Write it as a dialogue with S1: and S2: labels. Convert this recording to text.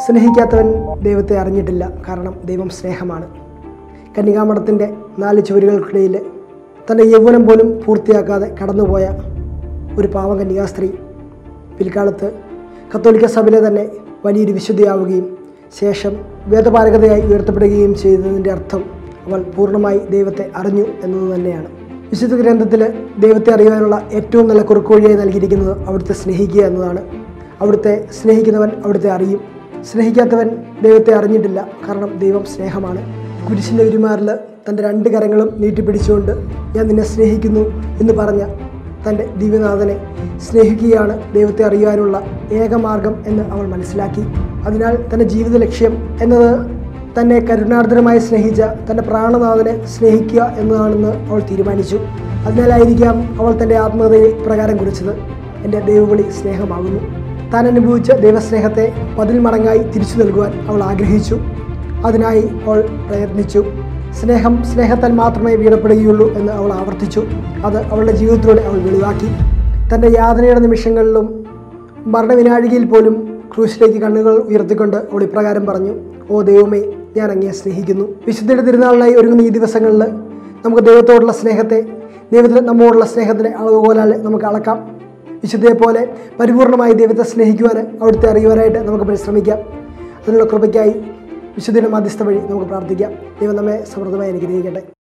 S1: സ്നേഹിക്കാത്തവൻ ദൈവത്തെ അറിഞ്ഞിട്ടില്ല കാരണം ദൈവം സ്നേഹമാണ് കന്യകാമഠത്തിൻ്റെ നാല് ചുവരുകൾക്കിടയിൽ തൻ്റെ യൗവനം പോലും പൂർത്തിയാക്കാതെ കടന്നുപോയ ഒരു പാവ കന്യാസ്ത്രീ പിൽക്കാലത്ത് കത്തോലിക്ക സഭയിലെ തന്നെ വലിയൊരു വിശുദ്ധിയാവുകയും ശേഷം വേദപാരകതയായി ഉയർത്തപ്പെടുകയും ചെയ്തതിൻ്റെ അർത്ഥം അവൾ പൂർണ്ണമായി ദൈവത്തെ അറിഞ്ഞു എന്നത് തന്നെയാണ് വിശുദ്ധ ഗ്രന്ഥത്തിൽ ദൈവത്തെ അറിയാനുള്ള ഏറ്റവും നല്ല കുറുക്കുവഴിയായി നൽകിയിരിക്കുന്നത് അവിടുത്തെ സ്നേഹിക്കുക എന്നതാണ് അവിടുത്തെ സ്നേഹിക്കുന്നവൻ അവിടുത്തെ അറിയും സ്നേഹിക്കാത്തവൻ ദൈവത്തെ അറിഞ്ഞിട്ടില്ല കാരണം ദൈവം സ്നേഹമാണ് കുരിശിൻ്റെ ഉരുമാറിൽ തൻ്റെ രണ്ട് കരങ്ങളും നീട്ടിപ്പിടിച്ചുകൊണ്ട് ഞാൻ നിന്നെ സ്നേഹിക്കുന്നു എന്ന് പറഞ്ഞ തൻ്റെ ദിവ്യനാഥനെ സ്നേഹിക്കുകയാണ് ദൈവത്തെ അറിയാനുള്ള ഏകമാർഗം എന്ന് അവൾ മനസ്സിലാക്കി അതിനാൽ തൻ്റെ ജീവിത ലക്ഷ്യം എന്നത് തന്നെ കരുണാർദ്രമായി സ്നേഹിച്ച തൻ്റെ പ്രാണനാഥനെ സ്നേഹിക്കുക എന്നതാണെന്ന് അവൾ തീരുമാനിച്ചു അതിനാലായിരിക്കാം അവൾ തൻ്റെ ആത്മകഥയെ പ്രകാരം കുറിച്ചത് എൻ്റെ ദൈവവിളി സ്നേഹമാകുന്നു താൻ അനുഭവിച്ച ദൈവസ്നേഹത്തെ പതിൽ മടങ്ങായി തിരിച്ചു നൽകുവാൻ അവൾ ആഗ്രഹിച്ചു അതിനായി അവൾ പ്രയത്നിച്ചു സ്നേഹം സ്നേഹത്താൽ മാത്രമേ വീണപ്പെടുകയുള്ളൂ എന്ന് അവൾ ആവർത്തിച്ചു അത് അവളുടെ ജീവിതത്തിലൂടെ അവൾ വെളിവാക്കി തൻ്റെ യാതനയുടെ നിമിഷങ്ങളിലും മരണവിനാഴികയിൽ പോലും ക്രൂശിലേക്ക് കണ്ണുകൾ ഉയർത്തിക്കൊണ്ട് അവൾ ഇപ്രകാരം പറഞ്ഞു ഓ ദൈവമേ ഞാൻ അങ്ങയെ സ്നേഹിക്കുന്നു വിശുദ്ധയുടെ തിരുനാളിനായി ഒരുങ്ങുന്ന ഈ ദിവസങ്ങളിൽ നമുക്ക് ദൈവത്തോടുള്ള സ്നേഹത്തെ ദൈവത്തിന് നമ്മോടുള്ള സ്നേഹത്തിൻ്റെ അളവുകോലാൽ നമുക്ക് അളക്കാം വിശുദ്ധയെ പോലെ പരിപൂർണമായി ദൈവത്തെ സ്നേഹിക്കുവാൻ അവിടുത്തെ അറിയുവാനായിട്ട് നമുക്ക് പരിശ്രമിക്കാം അതിനുള്ള കൃപയ്ക്കായി വിശുദ്ധിയുടെ മധ്യസ്ഥ വഴി നമുക്ക് പ്രാർത്ഥിക്കാം ദൈവം നമ്മെ സമൃദ്ധമായി അനുഗ്രഹിക്കട്ടെ